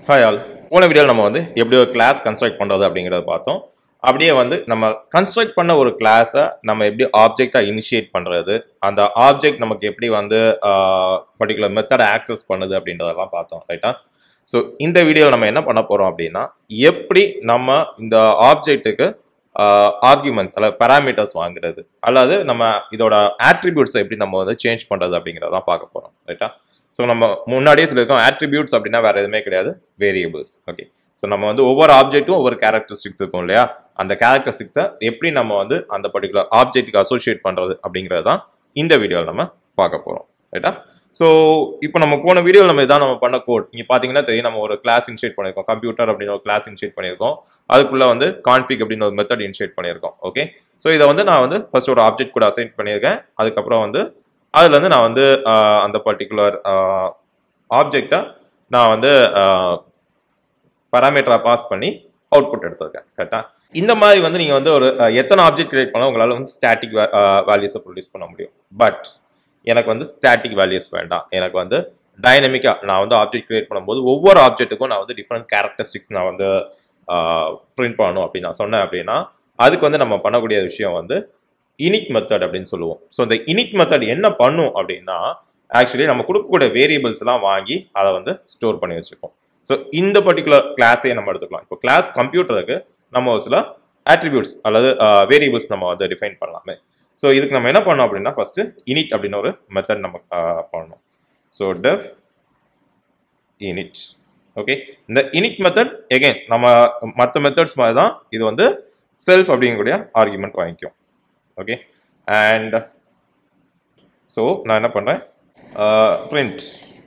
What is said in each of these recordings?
hi all போன வீடியோவில் நம்ம வந்து எப்படி ஒரு கிளாஸ் கன்ஸ்ட்ரக்ட் பண்ணுறது அப்படிங்கிறத பார்த்தோம் அப்படியே வந்து நம்ம கன்ஸ்ட்ரக்ட் பண்ண ஒரு கிளாஸை நம்ம எப்படி ஆப்ஜெக்டாக இனிஷியேட் பண்ணுறது அந்த ஆப்ஜெக்ட் நமக்கு எப்படி வந்து பர்டிகுலர் மெத்தடை ஆக்சஸ் பண்ணுது அப்படின்றதெல்லாம் பார்த்தோம் ரைட்டா ஸோ இந்த வீடியோவில் நம்ம என்ன பண்ண போகிறோம் அப்படின்னா எப்படி நம்ம இந்த ஆப்ஜெக்ட்டுக்கு ஆர்குமெண்ட்ஸ் அல்லது பேராமீட்டர்ஸ் வாங்குறது அல்லது நம்ம இதோட ஆட்ரிபியூட்ஸை எப்படி நம்ம வந்து சேஞ்ச் பண்ணுறது அப்படிங்கிறதான் பார்க்க போகிறோம் ரைட்டா ஸோ நம்ம முன்னாடியே சொல்லியிருக்கோம் ஆட்ரிபியூட்ஸ் அப்படின்னா வேற எதுவுமே கிடையாது வேரியபிள்ஸ் ஓகே ஸோ நம்ம வந்து ஒவ்வொரு ஆப்ஜெக்ட்டும் ஒவ்வொரு கேரக்டரிஸ்டிக்ஸ் இருக்கும் இல்லையா அந்த கேரக்டரிஸ்டிக்ஸை எப்படி நம்ம வந்து அந்த பர்டிகுலர் ஆப்ஜெக்ட்டுக்கு அசோசியேட் பண்ணுறது அப்படிங்கிறது தான் இந்த வீடியோவில் நம்ம பார்க்க போகிறோம் ரைட்டா ஸோ இப்போ நம்ம போன வீடியோவில் நம்ம இதான் நம்ம பண்ண கோட் நீங்கள் பார்த்தீங்கன்னா தெரியும் நம்ம ஒரு கிளாஸ் இனிஷியேட் பண்ணியிருக்கோம் கம்ப்யூட்டர் அப்படின்னு ஒரு கிளாஸ் இனிஷியேட் பண்ணியிருக்கோம் அதுக்குள்ளே வந்து கான்ஃபிக் அப்படின்னு ஒரு மெத்தட் இனிஷியேட் பண்ணியிருக்கோம் ஓகே ஸோ இதை வந்து நான் வந்து ஃபர்ஸ்ட் ஒரு ஆப்ஜெக்ட் கூட அசைன் பண்ணியிருக்கேன் அதுக்கப்புறம் வந்து அதுலேருந்து நான் வந்து ஆஹ், அந்த பர்டிகுலர் ஆப்ஜெக்டை நான் வந்து பராமீட்டரா பாஸ் பண்ணி அவுட்புட் எடுத்திருக்கேன் கரெக்டா இந்த மாதிரி வந்து நீங்கள் வந்து ஒரு ஆஹ், எத்தனை ஆப்ஜெக்ட் கிரியேட் பண்ணால் உங்களால் வந்து ஸ்டாட்டிக் வேல்யூஸை ப்ரொடியூஸ் பண்ண முடியும் பட் எனக்கு வந்து ஸ்டாட்டிக் வேல்யூஸ் வேண்டாம் எனக்கு வந்து டைனமிக்காக நான் வந்து ஆப்ஜெக்ட் கிரியேட் பண்ணும்போது ஒவ்வொரு ஆப்ஜெக்ட்டுக்கும் நான் வந்து டிஃப்ரெண்ட் கேரக்டரிஸ்டிக்ஸ் நான் வந்து பிரிண்ட் பண்ணணும் அப்படின்னு நான் சொன்னேன் அப்படின்னா அதுக்கு வந்து நம்ம பண்ணக்கூடிய விஷயம் வந்து இனிக் மெத்தட் அப்படின்னு சொல்லுவோம் ஸோ இந்த இனிக் மெத்தட் என்ன பண்ணும் அப்படின்னா ஆக்சுவலி நம்ம கொடுக்கக்கூடிய வேரியபிள்ஸ் எல்லாம் வாங்கி அதை வந்து ஸ்டோர் பண்ணி வச்சுக்கோம் ஸோ இந்த பர்டிகுலர் கிளாஸே நம்ம எடுத்துக்கலாம் இப்போ கிளாஸ் கம்ப்யூட்டருக்கு நம்ம ஒரு சில ஆட்ரிபியூட்ஸ் அல்லது வேரியபிள்ஸ் நம்ம வந்து டிஃபைன் பண்ணலாமே ஸோ இதுக்கு நம்ம என்ன பண்ணோம் அப்படின்னா ஃபர்ஸ்ட் இனிட் அப்படின்னு ஒரு மெத்தட் நம்ம ஆஹ், பண்ணணும் ஸோ டெஃப் இனிட் ஓகே இந்த இனிட் மெத்தட் எகைன் நம்ம மற்ற மெத்தட்ஸ் மாதிரி தான் இது வந்து செல்ஃப் அப்படிங்கக்கூடிய ஆர்குமெண்ட் வாங்கிக்கும் ஓகே அண்ட் ஸோ நான் என்ன பண்ணுறேன் பிரிண்ட்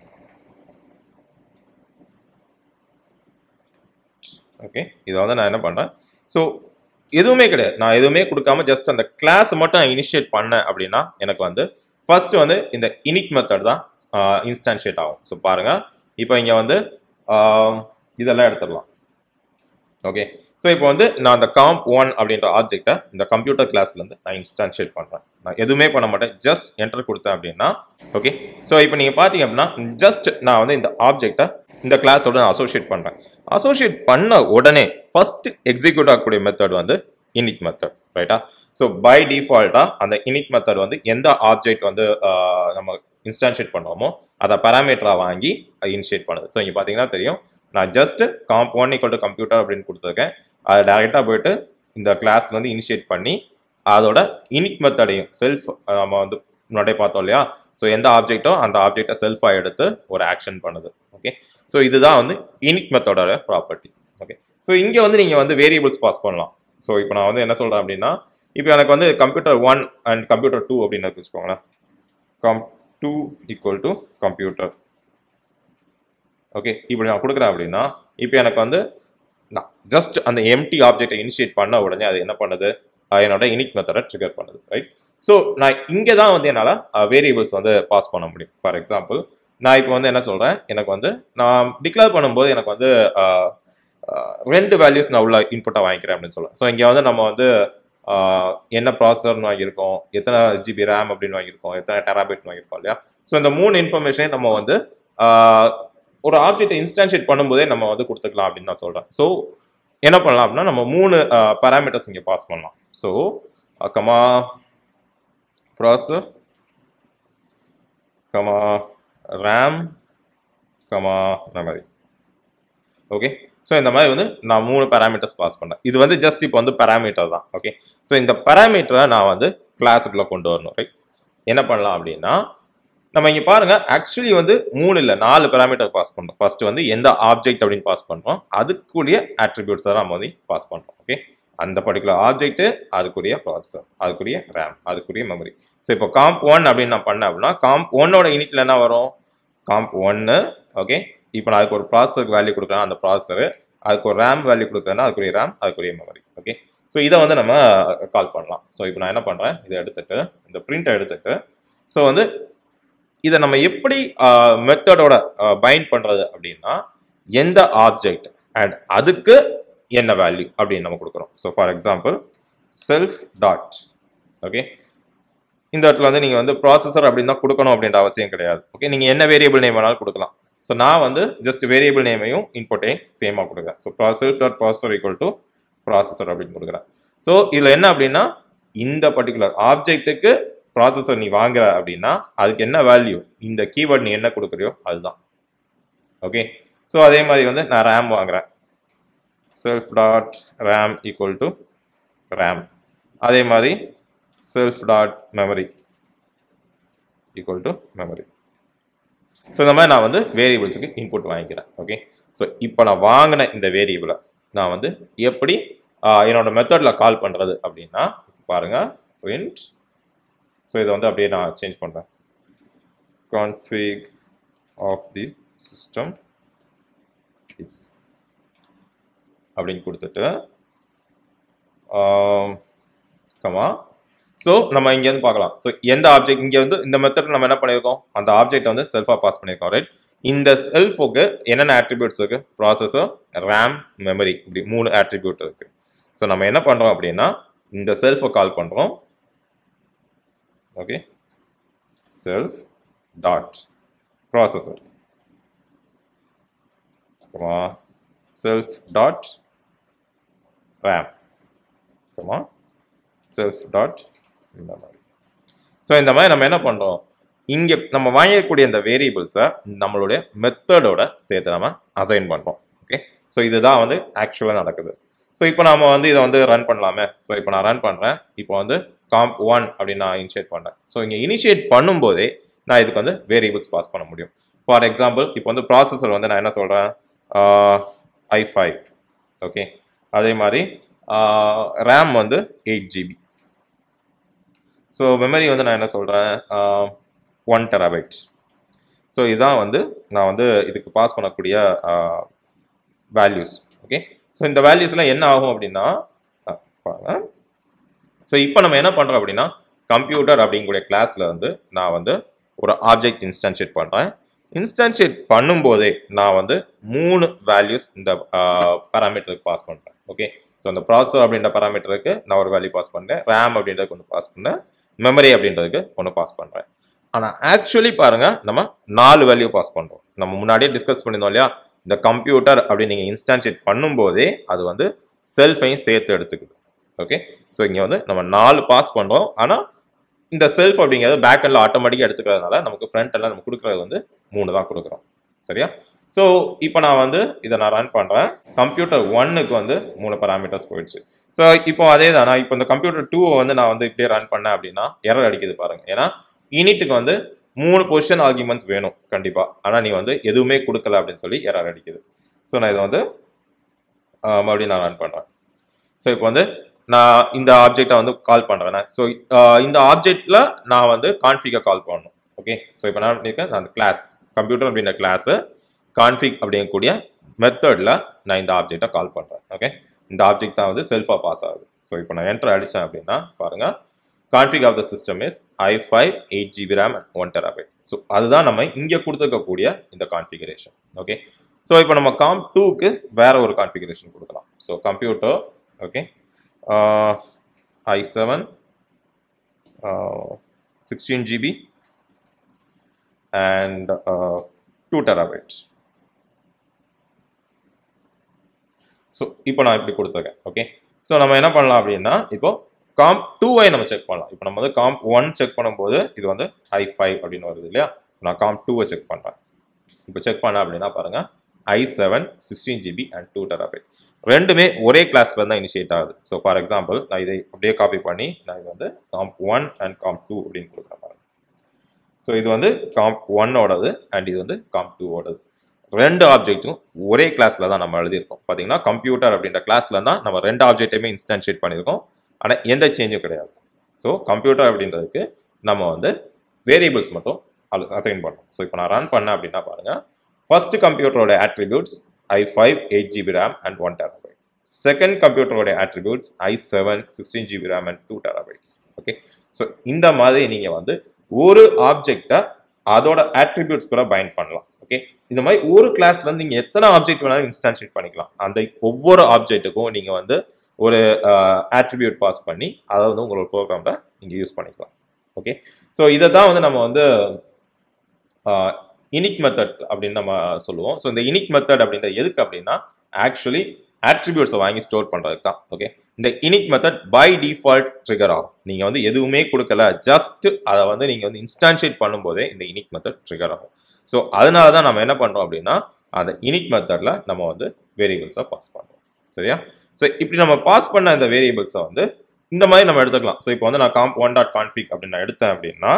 ஓகே இதை வந்து நான் என்ன பண்ணுறேன் ஸோ எதுவுமே கிடையாது நான் எதுவுமே கொடுக்காம ஜஸ்ட் அந்த கிளாஸ் மட்டும் நான் இனிஷியேட் பண்ணேன் அப்படின்னா எனக்கு வந்து ஃபர்ஸ்ட் வந்து இந்த இனிட் மெத்தட் தான் இன்ஸ்டான்ஷியேட் ஆகும் ஸோ பாருங்க இப்போ இங்கே வந்து ஆஹ், இதெல்லாம் எடுத்துடலாம் ஓகே ஸோ இப்போ வந்து நான் அந்த காம்ப் ஒன் அப்படின்ற ஆப்ஜெக்டை இந்த கம்ப்யூட்டர் கிளாஸ்லேருந்து நான் இன்ஸ்டான்ஷியேட் பண்ணுறேன் நான் எதுவுமே பண்ண மாட்டேன் ஜஸ்ட் என்டர் கொடுத்தேன் அப்படின்னா ஓகே ஸோ இப்போ நீங்கள் பார்த்தீங்க அப்படின்னா ஜஸ்ட் நான் வந்து இந்த ஆப்ஜெக்டை இந்த கிளாஸோட நான் அசோசியேட் பண்ணுறேன் அசோசியேட் பண்ண உடனே ஃபர்ஸ்ட் எக்ஸிக்யூட் ஆகக்கூடிய மெத்தட் வந்து இனிட் மெத்தட் ரைட்டா ஸோ பை டிஃபால்ட்டாக அந்த இனிட் மெத்தட் வந்து எந்த ஆப்ஜெக்ட் வந்து ஆஹ், நம்ம இன்ஸ்டான்ஷியேட் பண்ணுறோமோ அதை பேராமீட்டரா வாங்கி இனிஷியேட் பண்ணுது ஸோ இங்கே பார்த்தீங்கன்னா தெரியும் நான் just comp one equal to computer அப்படின்னு கொடுத்துருக்கேன் அதை டேரெக்டாக போயிட்டு இந்த கிளாஸ்ல வந்து இனிஷியேட் பண்ணி அதோட இனிட் மெத்தடையும் செல்ஃப் நம்ம வந்து முன்னாடியே பார்த்தோம் இல்லையா ஸோ எந்த ஆப்ஜெக்ட்டோ அந்த ஆப்ஜெக்டை செல்ஃபாக எடுத்து ஒரு ஆக்ஷன் பண்ணுது ஓகே ஸோ இதுதான் வந்து இனிட் மெத்தடோட ப்ராப்பர்ட்டி ஓகே ஸோ இங்கே வந்து நீங்கள் வந்து வேரியபிள்ஸ் பாஸ் பண்ணலாம் ஸோ இப்போ நான் வந்து என்ன சொல்கிறேன் அப்படின்னா இப்போ எனக்கு வந்து computer one and computer two அப்படின்னு வச்சுக்கோங்களேன் com two equal to computer okay இப்படி நான் கொடுக்குறேன் அப்படின்னா இப்போ எனக்கு வந்து நான் ஜஸ்ட் அந்த எம்டி ஆப்ஜெக்டை இனிஷியேட் பண்ண உடனே அது என்ன பண்ணுது அஹ் என்னோட இனிக் மெத்தடை ட்ரிகர் பண்ணுது ரைட் ஸோ நான் இங்கே தான் வந்து என்னால் வேரியபிள்ஸ் வந்து பாஸ் பண்ண முடியும் ஃபார் எக்ஸாம்பிள் நான் இப்போ வந்து என்ன சொல்கிறேன் எனக்கு வந்து நான் டிக்ளேர் பண்ணும்போது எனக்கு வந்து அஹ், அஹ், ரெண்டு வேல்யூஸ் நான் உள்ள இன்புட்டாக வாங்கிக்கிறேன் அப்படின்னு சொல்லுவேன் ஸோ இங்கே வந்து நம்ம வந்து அஹ், என்ன ப்ராசஸர்னு வாங்கியிருக்கோம் எத்தனை ஜிபி ரேம் அப்படின்னு வாங்கியிருக்கோம் எத்தனை டெராபைட் வாங்கியிருக்கோம் இல்லையா ஸோ இந்த மூணு இன்ஃபர்மேஷனையும் நம்ம வந்து அஹ், ஒரு ஆப்ஜெக்டை இன்ஸ்டான்ஷியேட் பண்ணும்போதே நம்ம வந்து கொடுத்துக்கலாம் அப்படின்னு நான் சொல்கிறேன் ஸோ என்ன பண்ணலாம் அப்படின்னா நம்ம மூணு பேராமீட்டர்ஸ் இங்கே பாஸ் பண்ணலாம் so comma processor comma RAM comma memory okay so இந்த மாதிரி வந்து நான் மூணு பேராமீட்டர்ஸ் பாஸ் பண்ணேன் இது வந்து ஜஸ்ட் இப்போ வந்து பேராமீட்டர் தான் ஓகே ஸோ இந்த பேராமீட்டரை நான் வந்து கிளாஸுக்குள்ளே கொண்டு வரணும் ரைட் என்ன பண்ணலாம் அப்படின்னா நம்ம இங்கே பாருங்க ஆக்சுவலி வந்து மூணு இல்லை நாலு பேராமீட்டர் பாஸ் பண்ணுறோம் ஃபர்ஸ்ட் வந்து எந்த ஆப்ஜெக்ட் அப்படின்னு பாஸ் பண்ணுறோம் அதுக்குரிய ஆட்ரிபியூட்ஸ் தான் நம்ம வந்து பாஸ் பண்ணுறோம் ஓகே அந்த பர்டிகுலர் ஆப்ஜெக்ட் அதுக்குரிய ப்ராசஸர் அதுக்குரிய ரேம் அதுக்குரிய மெமரி ஸோ இப்போ காம்ப் ஒன் அப்படின்னு நான் பண்ணேன் அப்படின்னா காம்ப் ஒன்னோட யூனிட்ல என்ன வரும் காம்ப் ஒன்று ஓகே இப்போ நான் அதுக்கு ஒரு ப்ராசஸருக்கு வேல்யூ கொடுக்குறேன் அந்த ப்ராசஸரு அதுக்கு ஒரு ரேம் வேல்யூ கொடுக்குறேன்னா அதுக்குரிய ரேம் அதுக்குரிய மெமரி ஓகே ஸோ இதை வந்து நம்ம கால் பண்ணலாம் ஸோ இப்போ நான் என்ன பண்ணுறேன் இதை எடுத்துட்டு இந்த பிரிண்ட்டை எடுத்துட்டு ஸோ வந்து இதை நம்ம எப்படி மெத்தடோட பைண்ட் பண்றது அப்படின்னா எந்த ஆப்ஜெக்ட் அண்ட் அதுக்கு என்ன வேல்யூ அப்படின்னு நம்ம கொடுக்குறோம் so for example self dot okay இந்த இடத்துல வந்து நீங்கள் வந்து ப்ராசஸர் அப்படின்னு தான் கொடுக்கணும் அப்படின்ற அவசியம் கிடையாது ஓகே நீங்கள் என்ன வேரியபிள் நேம் வேணாலும் கொடுக்கலாம் ஸோ நான் வந்து ஜஸ்ட் வேரியபிள் நேமையும் இன்புட்டையும் சேமாக கொடுக்குறேன் so process dot processor equal to processor அப்படின்னு கொடுக்குறேன் ஸோ இதில் என்ன அப்படின்னா இந்த பர்டிகுலர் ஆப்ஜெக்ட்டுக்கு ப்ராசஸர் நீ வாங்குற அப்படின்னா அதுக்கு என்ன வேல்யூ இந்த கீவேர்ட் நீ என்ன கொடுக்குறியோ அதுதான் ஓகே ஸோ அதே மாதிரி வந்து நான் ரேம் வாங்குறேன் self dot RAM equal to RAM அதே மாதிரி self dot memory equal to memory so இந்த மாதிரி நான் வந்து வேரியபிள்ஸுக்கு இன்புட் வாங்கிக்கிறேன் ஓகே ஸோ இப்போ நான் வாங்கின இந்த வேரியபிளை நான் வந்து எப்படி ஆஹ், என்னோட மெத்தடில் கால் பண்ணுறது அப்படின்னா பாருங்க print ஸோ இதை வந்து அப்படியே நான் சேஞ்ச் பண்ணுறேன் config of the system is அப்படின்னு கொடுத்துட்டு கமா ஸோ நம்ம இங்கேருந்து பார்க்கலாம் ஸோ எந்த ஆப்ஜெக்ட் இங்கே வந்து இந்த மெத்தட் நம்ம என்ன பண்ணியிருக்கோம் அந்த ஆப்ஜெக்ட் வந்து செல்ஃபாக பாஸ் பண்ணியிருக்கோம் ரைட் இந்த செல்ஃபுக்கு என்னென்ன ஆட்ரிபியூட்ஸ் இருக்கு ப்ராசஸர் ரேம் மெமரி இப்படி மூணு ஆட்ரிபியூட் இருக்கு ஸோ நம்ம என்ன பண்ணுறோம் அப்படின்னா இந்த செல்ஃபை கால் பண்ணுறோம் okay self dot processor self dot RAM self dot இந்த மாதிரி ஸோ இந்த மாதிரி நம்ம என்ன பண்ணுறோம் இங்கே நம்ம வாங்கக்கூடிய இந்த வேரியபிள்ஸை நம்மளுடைய மெத்தடோட சேர்த்து நம்ம அசைன் பண்ணுறோம் ஓகே ஸோ இதுதான் வந்து ஆக்சுவலாக நடக்குது ஸோ இப்போ நாம வந்து இதை வந்து ரன் பண்ணலாமே ஸோ இப்போ நான் ரன் பண்ணுறேன் இப்போ வந்து காம்ப் ஒன் அப்படின்னு நான் இனிஷியேட் பண்ணேன் ஸோ இங்கே இனிஷியேட் பண்ணும்போதே நான் இதுக்கு வந்து வேரியபிள்ஸ் பாஸ் பண்ண முடியும் ஃபார் எக்ஸாம்பிள் இப்போ வந்து ப்ராசஸர் வந்து நான் என்ன சொல்கிறேன் ஐ ஃபைவ் ஓகே அதே மாதிரி ரேம் வந்து எயிட் ஜிபி ஸோ மெமரி வந்து நான் என்ன சொல்கிறேன் ஒன் டெராபைட் ஸோ இதுதான் வந்து நான் வந்து இதுக்கு பாஸ் பண்ணக்கூடிய வேல்யூஸ் ஓகே ஸோ இந்த வேல்யூஸ்லாம் என்ன ஆகும் அப்படின்னா ஸோ இப்போ நம்ம என்ன பண்ணுறோம் அப்படின்னா கம்ப்யூட்டர் அப்படிங்கக்கூடிய கிளாஸில் வந்து நான் வந்து ஒரு ஆப்ஜெக்ட் இன்ஸ்டன்ஷியேட் பண்ணுறேன் இன்ஸ்டன்ஷியேட் பண்ணும்போதே நான் வந்து மூணு வேல்யூஸ் இந்த பேராமீட்டருக்கு பாஸ் பண்ணுறேன் ஓகே ஸோ அந்த ப்ராசஸர் அப்படின்ற பேராமீட்டருக்கு நான் ஒரு வேல்யூ பாஸ் பண்ணேன் ரேம் அப்படின்றதுக்கு ஒன்று பாஸ் பண்ணேன் மெமரி அப்படின்றதுக்கு ஒன்று பாஸ் பண்ணுறேன் ஆனால் ஆக்சுவலி பாருங்க நம்ம நாலு வேல்யூ பாஸ் பண்ணுறோம் நம்ம முன்னாடியே டிஸ்கஸ் பண்ணியிருந்தோம் இல்லையா இந்த கம்ப்யூட்டர் அப்படின்னு நீங்கள் இன்ஸ்டான்ஷியேட் பண்ணும்போதே அது வந்து செல்ஃபையும் சேர்த்து எடுத்துக்குது ஓகே ஸோ இங்கே வந்து நம்ம நாலு பாஸ் பண்ணுறோம் ஆனால் இந்த செல்ஃப் அப்படிங்கிறது பேக் எண்டில் ஆட்டோமேட்டிக்காக எடுத்துக்கிறதுனால நமக்கு ஃப்ரண்ட் எல்லாம் நம்ம கொடுக்குறது வந்து மூணு தான் கொடுக்குறோம் சரியா ஸோ இப்போ நான் வந்து இதை நான் ரன் பண்ணுறேன் கம்ப்யூட்டர் ஒன்னுக்கு வந்து மூணு பராமீட்டர்ஸ் போயிடுச்சு ஸோ இப்போ அதே தான் நான் இப்போ இந்த கம்ப்யூட்டர் டூவை வந்து நான் வந்து இப்படியே ரன் பண்ணேன் அப்படின்னா எரர் அடிக்குது பாருங்க ஏன்னா யூனிட்டுக்கு வந்து மூணு பொசிஷன் ஆர்குமெண்ட்ஸ் வேணும் கண்டிப்பாக ஆனால் நீ வந்து எதுவுமே கொடுக்கல அப்படின்னு சொல்லி எரர் அடிக்குது ஸோ நான் இதை வந்து ஆஹ், மறுபடியும் நான் ரன் பண்ணுறேன் ஸோ இப்போ வந்து நான் இந்த ஆப்ஜெக்டை வந்து கால் பண்ணுறேன் ஸோ இந்த ஆப்ஜெக்டில் நான் வந்து கான்ஃபிகை கால் பண்ணணும் ஓகே ஸோ இப்போ நான் பண்ணியிருக்கேன் நான் அந்த கிளாஸ் கம்ப்யூட்டர் அப்படின்ற கிளாஸு கான்ஃபிக் அப்படிங்கக்கூடிய மெத்தடில் நான் இந்த ஆப்ஜெக்டை கால் பண்ணுறேன் ஓகே இந்த ஆப்ஜெக்ட் தான் வந்து செல்ஃபாக பாஸ் ஆகுது ஸோ இப்போ நான் என்டர் அடித்தேன் அப்படின்னா பாருங்கள் config of the system is I five eight GB RAM one terabyte so அதுதான் நம்ம இங்கே கொடுத்துருக்கக்கூடிய இந்த கான்ஃபிகரேஷன் ஓகே ஸோ இப்போ நம்ம காம் டூக்கு வேற ஒரு கான்ஃபிகரேஷன் கொடுக்கலாம் so computer okay I seven sixteen GB and two terabytes so இப்போ நான் இப்படி கொடுத்துருக்கேன் ஓகே ஸோ நம்ம என்ன பண்ணலாம் அப்படின்னா இப்போ காம்ப் டூவை நம்ம செக் பண்ணலாம் இப்போ நம்ம வந்து காம்ப் ஒன் செக் பண்ணும்போது இது வந்து ஐ ஃபைவ் அப்படின்னு வருது இல்லையா நான் காம்ப் டூவை செக் பண்ணுறேன் இப்போ செக் பண்ண அப்படின்னா பாருங்க I seven sixteen GB and two terabyte ரெண்டுமே ஒரே கிளாஸ்ல தான் இனிஷியேட் ஆகுது ஸோ ஃபார் எக்ஸாம்பிள் நான் இதை அப்படியே காப்பி பண்ணி நான் இது வந்து comp one and comp two அப்படின்னு கொடுக்குறேன் பாருங்க ஸோ இது வந்து காம்ப் ஒன்னோடது அண்ட் இது வந்து காம்ப் டூவோடது ரெண்டு ஆப்ஜெக்ட்டும் ஒரே கிளாஸ்ல தான் நம்ம எழுதியிருக்கோம் பார்த்தீங்கன்னா கம்ப்யூட்டர் அப்படின்ற கிளாஸ்ல தான் நம்ம ரெண்டு ஆப்ஜெக்டையுமே இன்ஸ்டன்ஷியேட் பண்ணியிருக்கோம் ஆனால் எந்த சேஞ்சும் கிடையாது ஸோ கம்ப்யூட்டர் அப்படின்றதுக்கு நம்ம வந்து வேரியபிள்ஸ் மட்டும் அசைன் பண்ணோம் ஸோ இப்போ நான் ரன் பண்ணேன் அப்படின்னா பாருங்க ஃபர்ஸ்ட் கம்ப்யூட்டரோட attributes I five eight GB RAM and one terabyte second கம்ப்யூட்டரோட attributes I seven sixteen GB RAM and two terabytes okay so இந்த மாதிரி நீங்கள் வந்து ஒரு ஆப்ஜெக்டை அதோட ஆட்ரிபியூட்ஸ் கூட பைண்ட் பண்ணலாம் ஓகே இந்த மாதிரி ஒரு கிளாஸ்ல இருந்து நீங்க எத்தனை ஆப்ஜெக்ட் வேணாலும் இன்ஸ்டான்ஷியேட் பண்ணிக்கலாம் அந்த ஒவ்வொரு ஆப்ஜெக்ட்டுக்கும் நீங்க வந்து ஒரு ஆட்ரிபியூட் பாஸ் பண்ணி அதை வந்து உங்களோட ப்ரோக்ராம்ல நீங்க யூஸ் பண்ணிக்கலாம் ஓகே ஸோ இதை தான் வந்து நம்ம வந்து இனிக் மெத்தட் அப்படின்னு நம்ம சொல்லுவோம் ஸோ இந்த இனிக் மெத்தட் அப்படின்றது எதுக்கு அப்படின்னா ஆக்சுவலி ஆட்ரிபியூட்ஸை வாங்கி ஸ்டோர் பண்ணுறதுக்கு தான் ஓகே இந்த இனிக் மெத்தட் பை டிஃபால்ட் ட்ரிகர் ஆகும் நீங்கள் வந்து எதுவுமே கொடுக்கல ஜஸ்ட் அதை வந்து நீங்கள் வந்து இன்ஸ்டான்ஷியேட் பண்ணும்போதே இந்த இனிக் மெத்தட் ட்ரிகர் ஆகும் ஸோ அதனால தான் நம்ம என்ன பண்ணுறோம் அப்படின்னா அந்த இனிக் மெத்தடில் நம்ம வந்து வேரியபிள்ஸை பாஸ் பண்ணுறோம் சரியா ஸோ இப்படி நம்ம பாஸ் பண்ண இந்த வேரியபிள்ஸை வந்து இந்த மாதிரி நம்ம எடுத்துக்கலாம் ஸோ இப்போ வந்து நான் காம்ப் ஒன் டாட் கான்ஃபிக் அப்படின்னு நான் எடுத்தேன் அப்படின்னா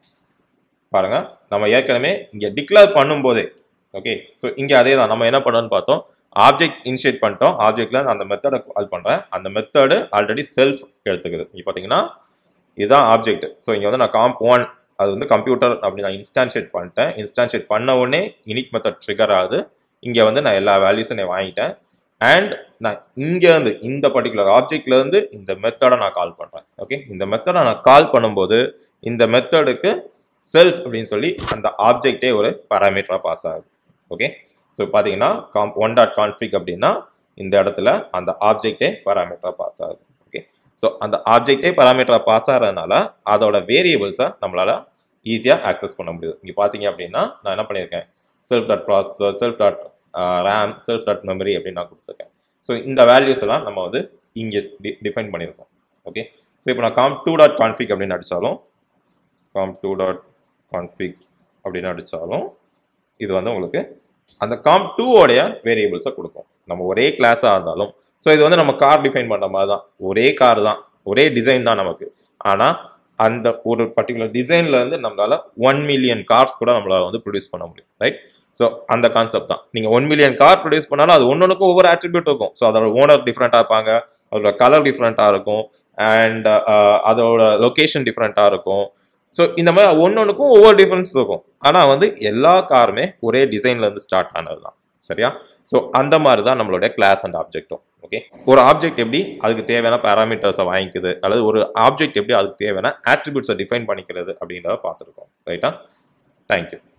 பாருங்க நம்ம ஏற்கனவே இங்கே டிக்ளேர் பண்ணும்போதே ஓகே ஸோ இங்கே அதே தான் நம்ம என்ன பண்ணோம்னு பார்த்தோம் ஆப்ஜெக்ட் இனிஷியேட் பண்ணிட்டோம் ஆப்ஜெக்ட்ல அந்த மெத்தடை கால் பண்ணுறேன் அந்த மெத்தடு ஆல்ரெடி செல்ஃப் எடுத்துக்குது இங்கே பார்த்தீங்கன்னா இதுதான் ஆப்ஜெக்ட் ஸோ இங்கே வந்து நான் காம்ப் ஒன் அது வந்து கம்ப்யூட்டர் அப்படி நான் இன்ஸ்டான்ஷியேட் பண்ணிட்டேன் இன்ஸ்டான்ஷியேட் பண்ண உடனே இனிக் மெத்தட் ட்ரிகர் ஆகுது இங்கே வந்து நான் எல்லா வேல்யூஸும் நான் வாங்கிட்டேன் அண்ட் நான் இங்கேருந்து இந்த பர்டிகுலர் ஆப்ஜெக்ட்லேருந்து இந்த மெத்தடை நான் கால் பண்ணுறேன் ஓகே இந்த மெத்தடை நான் கால் பண்ணும்போது இந்த மெத்தடுக்கு செல்ஃப் அப்படின்னு சொல்லி அந்த ஆப்ஜெக்டே ஒரு பாராமீட்டராக பாஸ் ஆகுது ஓகே ஸோ பார்த்தீங்கன்னா காம் ஒன் டாட் கான்ஃபிக் அப்படின்னா இந்த இடத்துல அந்த ஆப்ஜெக்டே பாராமீட்டராக பாஸ் ஆகுது ஓகே ஸோ அந்த ஆப்ஜெக்டே பாராமீட்டராக பாஸ் ஆகிறதுனால அதோட வேரியபிள்ஸை நம்மளால ஈஸியாக ஆக்சஸ் பண்ண முடியுது இங்கே பார்த்தீங்க அப்படின்னா நான் என்ன பண்ணியிருக்கேன் self dot processor self dot RAM self dot memory அப்படின்னு நான் கொடுத்துருக்கேன் ஸோ இந்த வேல்யூஸ் எல்லாம் நம்ம வந்து இங்கே டிஃபைன் பண்ணியிருக்கோம் ஓகே ஸோ இப்போ நான் காம் டூ டாட் கான்ஃபிக் அப்படின்னு அடித்தாலும் காம் டூ டாட் கான்ஃபிக் அப்படின்னு அடித்தாலும் இது வந்து உங்களுக்கு அந்த காம் டூவோடைய வேரியபிள்ஸை கொடுக்கும் நம்ம ஒரே கிளாஸாக இருந்தாலும் ஸோ இது வந்து நம்ம கார் டிஃபைன் பண்ணுற மாதிரி தான் ஒரே கார் தான் ஒரே டிசைன் தான் நமக்கு ஆனால் அந்த ஒரு பர்டிகுலர் டிசைன்ல இருந்து நம்மளால ஒன் மில்லியன் கார்ஸ் கூட நம்மளால வந்து ப்ரொடியூஸ் பண்ண முடியும் ரைட் ஸோ அந்த கான்செப்ட் தான் நீங்கள் ஒன் மில்லியன் கார் ப்ரொடியூஸ் பண்ணாலும் அது ஒன்னொன்றுக்கும் ஒவ்வொரு ஆட்ரிபியூட் இருக்கும் ஸோ அதோட ஓனர் டிஃப்ரெண்ட்டாக இருப்பாங்க அதோட கலர் டிஃப்ரெண்ட்டாக இருக்கும் அண்ட் அதோட லொக்கேஷன் டிஃப்ரெண்ட்டாக இருக்கும் ஸோ இந்த மாதிரி ஒன்னொன்றுக்கும் ஒவ்வொரு டிஃப்ரென்ஸ் இருக்கும் ஆனால் வந்து எல்லா காருமே ஒரே டிசைன்ல இருந்து ஸ்டார்ட் ஆனது தான் சரியா ஸோ அந்த மாதிரி தான் நம்மளுடைய கிளாஸ் அண்ட் ஆப்ஜெக்டும் ஓகே ஒரு ஆப்ஜெக்ட் எப்படி அதுக்கு தேவையான பேராமீட்டர்ஸை வாங்கிக்குது அல்லது ஒரு ஆப்ஜெக்ட் எப்படி அதுக்கு தேவையான ஆட்ரிபியூட்ஸை டிஃபைன் பண்ணிக்கிறது அப்படின்றத பார்த்துருக்கோம் ரைட்டா தேங்க்யூ